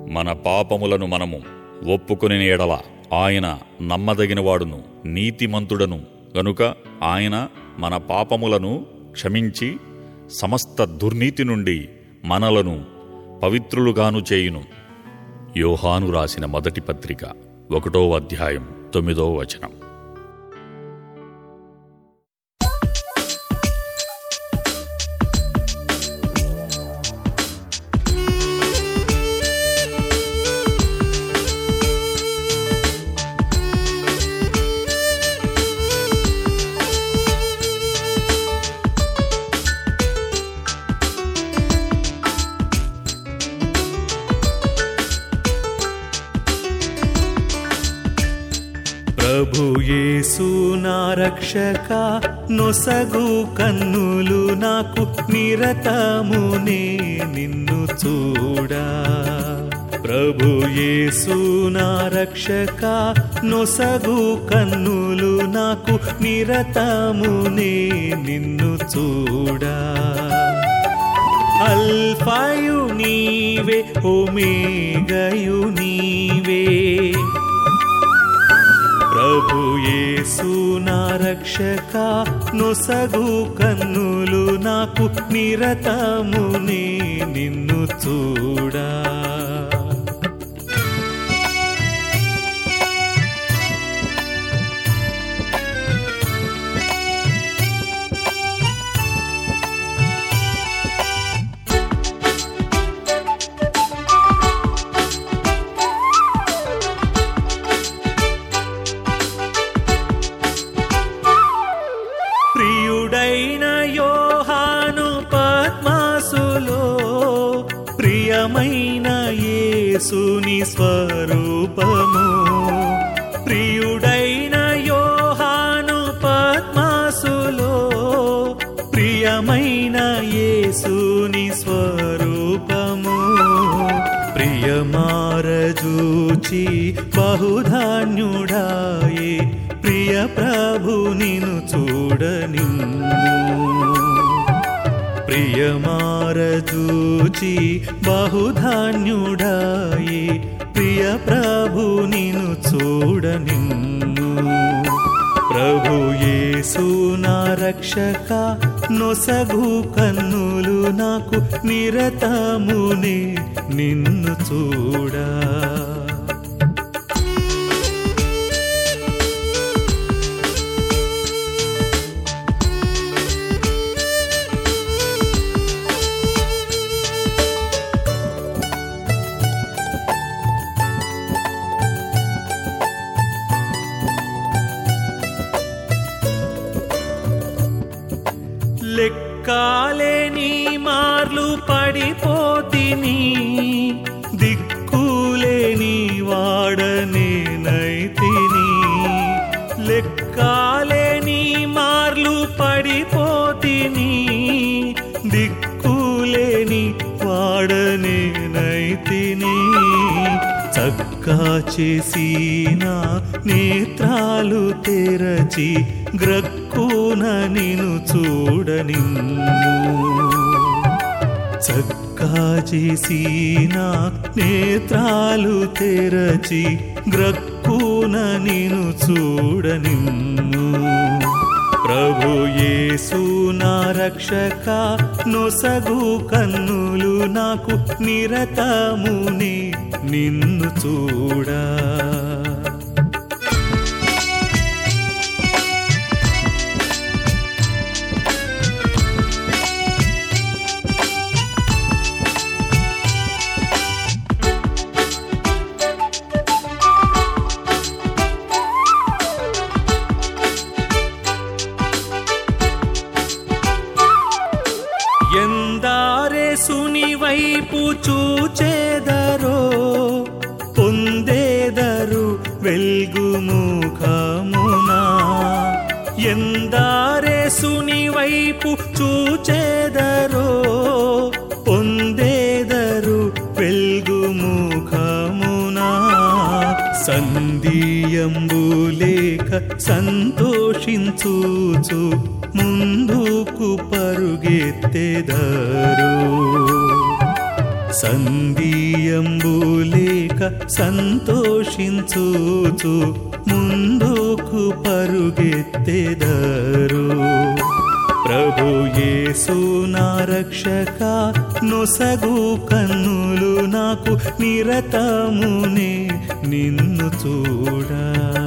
మన పాపములను మనము ఒప్పుకుని ఎడల ఆయన నమ్మదగినవాడును నీతిమంతుడను గనుక ఆయన మన పాపములను క్షమించి సమస్త దుర్నీతి నుండి మనలను పవిత్రులుగాను చేయును యోహాను రాసిన మొదటి పత్రిక ఒకటో అధ్యాయం తొమ్మిదో వచనం ప్రభు యేసు నా రక్షక నొసగు కన్నులు నాకు నిరతమునే నిన్ను చూడా ప్రభు యేసు నా రక్షక నొసగు కన్నులు నాకు నిరతమునే నిన్ను చూడా అల్ఫాయు నీవే ఒమేగయు నీవే ప్రభు యేసు నా రక్షక నొసగు కన్నులు నాకు నిరతమునే నిన్ను చూడా ప్రియుడైన యోహాను పద్మాసులో ప్రియమైన యేసుని స్వరూపము ప్రియుడైన యోహాను పద్మాసులో ప్రియమైన యేసుని స్వరూపము ప్రియమారజూచి బహుధాన్యుడాయే ప్రియ ప్రభు నిను చూడనిమ్ము ప్రియమారజూచి బహుధాన్యుడాయే ప్రియ ప్రభు నిను చూడనిమ్ము ప్రభు యేసు నా రక్షక నొసగు కన్నులు నాకు నిరతమునే నిన్ను చూడా లెక్కాలేని మార్లు పడిపోతిని దిక్కులేని వాడనేనైతిని లెక్కాలేని మార్లు పడిపోతిని దిక్కులేని వాడనేనైతిని చక్కా చేసిన నేత్రాలు తెరచి గ్రక్కున నిను చూడనిమ్ము చక్కా చేసిన నేత్రాలు తెరచి గ్రక్కున నిను చూడనిమ్ము ప్రభు యేసు నా రక్షక నొసగు కన్నులు నాకు నిరతముని నిన్ను చూడా ఎందారే సుని వైపు చూచేదరో పొందేదరు వెల్గు ముఖమునా ఎందారే సుని వైపు చూచేదరో పొందేదరు వెల్గు ముఖమునా సంధియంబు లేక సంతోషించుచు ముందుకు పరుగెత్తెదరు సందీయంబులేక సంతోషించుచు ముందుకు పరుగెత్తెదరు ప్రభు యేసు నా రక్షక నొసగు కన్నులు నాకు నిరతమునే నిన్ను చూడా